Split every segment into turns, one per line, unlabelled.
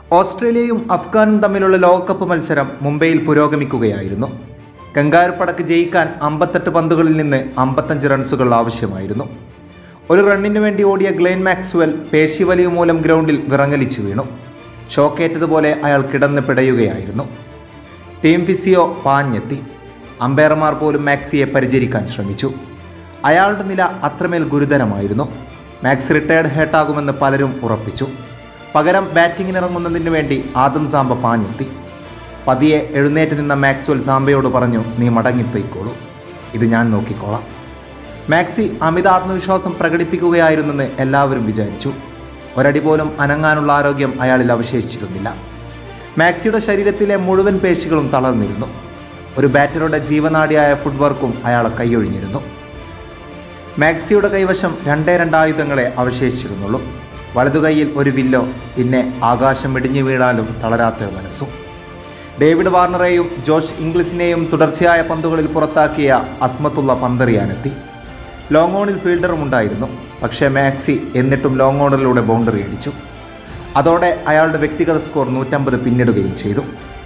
ഓസ്ട്രേലിയയും അഫ്ഗാനും തമ്മിലുള്ള ലോകകപ്പ് മത്സരം മുംബൈയിൽ പുരോഗമിക്കുകയായിരുന്നു കങ്കാരുപ്പടക്ക് ജയിക്കാൻ അമ്പത്തെട്ട് പന്തുകളിൽ നിന്ന് അമ്പത്തഞ്ച് റൺസുകൾ ആവശ്യമായിരുന്നു ഒരു റണ്ണിന് വേണ്ടി ഓടിയ ഗ്ലെൻ മാക്സ്വൽ പേശിവലിവ് മൂലം ഗ്രൗണ്ടിൽ വിറങ്ങലിച്ചു വീണു ഷോക്കേറ്റതുപോലെ അയാൾ കിടന്ന് പിടയുകയായിരുന്നു ടീം ഫിസിയോ പാഞ്ഞെത്തി അമ്പയർമാർ പോലും മാക്സിയെ പരിചരിക്കാൻ ശ്രമിച്ചു അയാളുടെ നില അത്രമേൽ ഗുരുതരമായിരുന്നു മാക്സ് റിട്ടയർഡ് ഹേട്ടാകുമെന്ന് പലരും ഉറപ്പിച്ചു പകരം ബാറ്റിങ്ങിനിറങ്ങുന്നതിന് വേണ്ടി ആദം സാമ്പ പാഞ്ഞെത്തി പതിയെ എഴുന്നേറ്റ് നിന്ന മാക്സ്വൽ സാമ്പയോട് പറഞ്ഞു നീ മടങ്ങിപ്പോയിക്കോളൂ ഇത് ഞാൻ നോക്കിക്കോളാം മാക്സി അമിത ആത്മവിശ്വാസം പ്രകടിപ്പിക്കുകയായിരുന്നെന്ന് എല്ലാവരും വിചാരിച്ചു ഒരടി പോലും അനങ്ങാനുള്ള ആരോഗ്യം അയാളിൽ അവശേഷിച്ചിരുന്നില്ല മാക്സിയുടെ ശരീരത്തിലെ മുഴുവൻ പേശികളും തളർന്നിരുന്നു ഒരു ബാറ്ററുടെ ജീവനാടിയായ ഫുഡ് വർക്കും അയാളെ കൈയൊഴിഞ്ഞിരുന്നു മാക്സിയുടെ കൈവശം രണ്ടേ രണ്ടായുധങ്ങളെ അവശേഷിച്ചിരുന്നുള്ളൂ വലതു കൈയിൽ ഒരു വില്ലോ പിന്നെ ആകാശം ഇടിഞ്ഞു വീണാലും തളരാത്ത മനസ്സും ഡേവിഡ് വാർണറെയും ജോഷ് ഇംഗ്ലിസിനെയും തുടർച്ചയായ പന്തുകളിൽ പുറത്താക്കിയ അസ്മത്തുള്ള പന്തെറിയാനെത്തി ലോങ് ഓണിൽ ഫീൽഡറും ഉണ്ടായിരുന്നു പക്ഷേ മാക്സി എന്നിട്ടും ലോങ് ഓണിലൂടെ ബൗണ്ടറി അടിച്ചു അതോടെ അയാളുടെ വ്യക്തിഗത സ്കോർ നൂറ്റമ്പത് പിന്നിടുകയും ചെയ്തു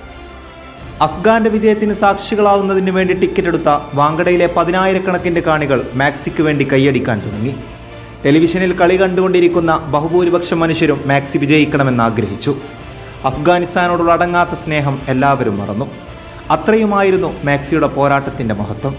അഫ്ഗാന്റെ വിജയത്തിന് സാക്ഷികളാവുന്നതിന് വേണ്ടി ടിക്കറ്റ് എടുത്ത വാങ്കഡയിലെ പതിനായിരക്കണക്കിന് കാണികൾ മാക്സിക്ക് വേണ്ടി കൈയടിക്കാൻ തുടങ്ങി ടെലിവിഷനിൽ കളി കണ്ടുകൊണ്ടിരിക്കുന്ന ബഹുഭൂരിപക്ഷം മനുഷ്യരും മാക്സി വിജയിക്കണമെന്ന് ആഗ്രഹിച്ചു അഫ്ഗാനിസ്ഥാനോടുള്ള അടങ്ങാത്ത സ്നേഹം എല്ലാവരും മറന്നു അത്രയുമായിരുന്നു മാക്സിയുടെ പോരാട്ടത്തിൻ്റെ മഹത്വം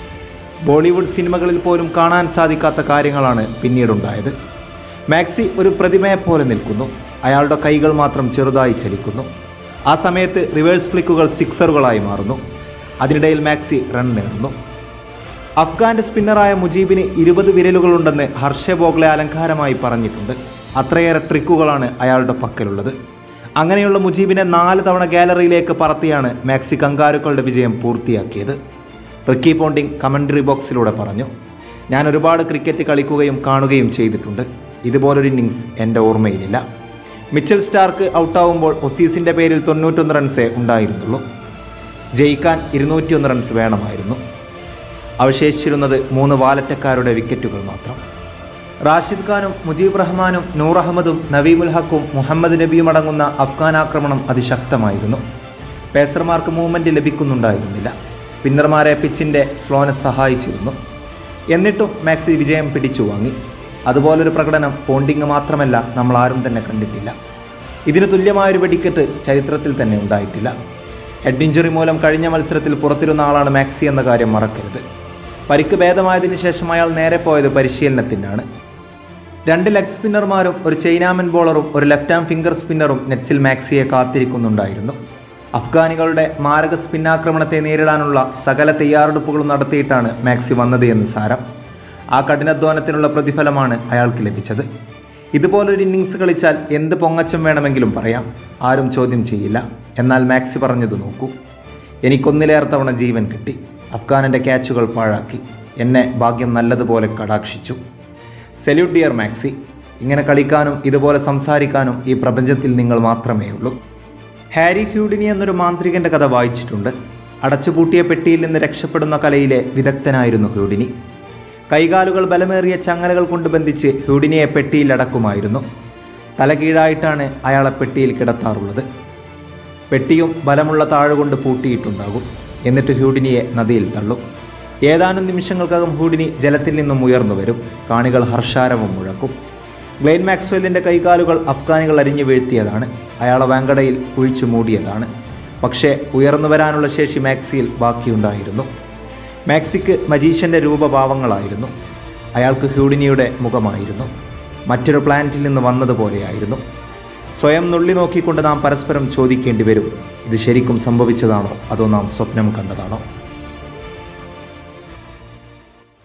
ബോളിവുഡ് സിനിമകളിൽ പോലും കാണാൻ സാധിക്കാത്ത കാര്യങ്ങളാണ് പിന്നീടുണ്ടായത് മാക്സി ഒരു പ്രതിമയെപ്പോലെ നിൽക്കുന്നു അയാളുടെ കൈകൾ മാത്രം ചെറുതായി ചലിക്കുന്നു ആ സമയത്ത് റിവേഴ്സ് ഫ്ലിക്കുകൾ സിക്സറുകളായി മാറുന്നു അതിനിടയിൽ മാക്സി റൺ നേടുന്നു അഫ്ഗാന്റെ സ്പിന്നറായ മുജീബിന് ഇരുപത് വിരലുകളുണ്ടെന്ന് ഹർഷ ബോഗ്ലെ അലങ്കാരമായി പറഞ്ഞിട്ടുണ്ട് അത്രയേറെ ട്രിക്കുകളാണ് അയാളുടെ പക്കലുള്ളത് അങ്ങനെയുള്ള മുജീബിനെ നാല് തവണ ഗാലറിയിലേക്ക് പറത്തിയാണ് മാക്സി കങ്കാരുക്കളുടെ വിജയം പൂർത്തിയാക്കിയത് റിക്കി പോണ്ടിങ് കമൻട്രി ബോക്സിലൂടെ പറഞ്ഞു ഞാൻ ഒരുപാട് ക്രിക്കറ്റ് കളിക്കുകയും കാണുകയും ചെയ്തിട്ടുണ്ട് ഇതുപോലൊരു ഇന്നിങ്സ് എൻ്റെ ഓർമ്മയിലില്ല മിച്ചൽ സ്റ്റാർക്ക് ഔട്ടാവുമ്പോൾ ഒസീസിൻ്റെ പേരിൽ തൊണ്ണൂറ്റൊന്ന് റൺസേ ഉണ്ടായിരുന്നുള്ളൂ ജയിക്കാൻ ഇരുന്നൂറ്റിയൊന്ന് റൺസ് വേണമായിരുന്നു അവശേഷിച്ചിരുന്നത് മൂന്ന് വാലറ്റക്കാരുടെ വിക്കറ്റുകൾ മാത്രം റാഷിദ് ഖാനും മുജീബ് റഹ്മാനും നൂർ അഹമ്മദും നവീമുൽ ഹക്കും മുഹമ്മദ് നബിയും അടങ്ങുന്ന അഫ്ഗാൻ ആക്രമണം അതിശക്തമായിരുന്നു പേസർമാർക്ക് മൂവ്മെൻറ്റ് ലഭിക്കുന്നുണ്ടായിരുന്നില്ല സ്പിന്നർമാരെ പിച്ചിൻ്റെ സ്ലോനെ സഹായിച്ചിരുന്നു എന്നിട്ടും മാക്സി വിജയം പിടിച്ചു വാങ്ങി അതുപോലൊരു പ്രകടനം പോണ്ടിങ് മാത്രമല്ല നമ്മൾ ആരും തന്നെ കണ്ടിട്ടില്ല ഇതിന് തുല്യമായൊരു വെടിക്കെട്ട് ചരിത്രത്തിൽ തന്നെ ഉണ്ടായിട്ടില്ല ഹെഡ് ഇഞ്ചുറി മൂലം കഴിഞ്ഞ മത്സരത്തിൽ പുറത്തിരുന്ന ആളാണ് മാക്സി എന്ന കാര്യം മറക്കരുത് പരിക്ക് ഭേദമായതിനു ശേഷം അയാൾ നേരെ പോയത് പരിശീലനത്തിനാണ് രണ്ട് ലെഗ് സ്പിന്നർമാരും ഒരു ചൈനാമൻ ബോളറും ഒരു ലെഫ്റ്റ് ആം ഫിംഗർ സ്പിന്നറും നെറ്റ്സിൽ മാക്സിയെ കാത്തിരിക്കുന്നുണ്ടായിരുന്നു അഫ്ഗാനികളുടെ മാരക സ്പിന്നാക്രമണത്തെ നേരിടാനുള്ള സകല തയ്യാറെടുപ്പുകളും നടത്തിയിട്ടാണ് മാക്സി വന്നത് എന്ന് സാരം ആ കഠിനാധ്വാനത്തിനുള്ള പ്രതിഫലമാണ് അയാൾക്ക് ലഭിച്ചത് ഇതുപോലൊരു ഇന്നിങ്സ് കളിച്ചാൽ എന്ത് പൊങ്ങച്ചം വേണമെങ്കിലും പറയാം ആരും ചോദ്യം ചെയ്യില്ല എന്നാൽ മാക്സി പറഞ്ഞത് നോക്കൂ എനിക്കൊന്നിലേറെ തവണ ജീവൻ കിട്ടി അഫ്ഗാനിൻ്റെ ക്യാച്ചുകൾ പാഴാക്കി എന്നെ ഭാഗ്യം നല്ലതുപോലെ കടാക്ഷിച്ചു സെല്യൂട്ട് ഡിയർ മാക്സി ഇങ്ങനെ കളിക്കാനും ഇതുപോലെ സംസാരിക്കാനും ഈ പ്രപഞ്ചത്തിൽ നിങ്ങൾ മാത്രമേ ഉള്ളൂ ഹാരി ഹ്യൂഡിനി എന്നൊരു മാന്ത്രികന്റെ കഥ വായിച്ചിട്ടുണ്ട് അടച്ചുപൂട്ടിയ പെട്ടിയിൽ നിന്ന് രക്ഷപ്പെടുന്ന കലയിലെ വിദഗ്ധനായിരുന്നു ഹ്യൂഡിനി കൈകാലുകൾ ബലമേറിയ ചങ്ങലകൾ കൊണ്ട് ബന്ധിച്ച് ഹ്യൂഡിനിയെ പെട്ടിയിൽ അടക്കുമായിരുന്നു തലകീഴായിട്ടാണ് അയാളെ പെട്ടിയിൽ കിടത്താറുള്ളത് പെട്ടിയും ബലമുള്ള താഴുകൊണ്ട് പൂട്ടിയിട്ടുണ്ടാകും എന്നിട്ട് ഹ്യൂഡിനിയെ നദിയിൽ തള്ളും ഏതാനും നിമിഷങ്ങൾക്കകം ഹൂഡിനി ജലത്തിൽ നിന്നും ഉയർന്നു വരും കാണികൾ ഹർഷാരവം മുഴക്കും ഗ്ലെൻ മാക്സ്വെല്ലിൻ്റെ കൈകാലുകൾ അഫ്ഗാനികൾ അരിഞ്ഞു വീഴ്ത്തിയതാണ് അയാളെ വാങ്കടയിൽ കുഴിച്ചു മൂടിയതാണ് പക്ഷേ ഉയർന്നു വരാനുള്ള ശേഷി മാക്സിയിൽ ബാക്കിയുണ്ടായിരുന്നു മാക്സിക്ക് മജീഷ്യൻ്റെ രൂപഭാവങ്ങളായിരുന്നു അയാൾക്ക് ഹ്യൂഡിനിയുടെ മുഖമായിരുന്നു മറ്റൊരു പ്ലാനറ്റിൽ നിന്ന് വന്നതുപോലെയായിരുന്നു സ്വയം നുള്ളി നോക്കിക്കൊണ്ട് നാം പരസ്പരം ചോദിക്കേണ്ടി വരും ഇത് ശരിക്കും സംഭവിച്ചതാണോ അതോ നാം സ്വപ്നം കണ്ടതാണോ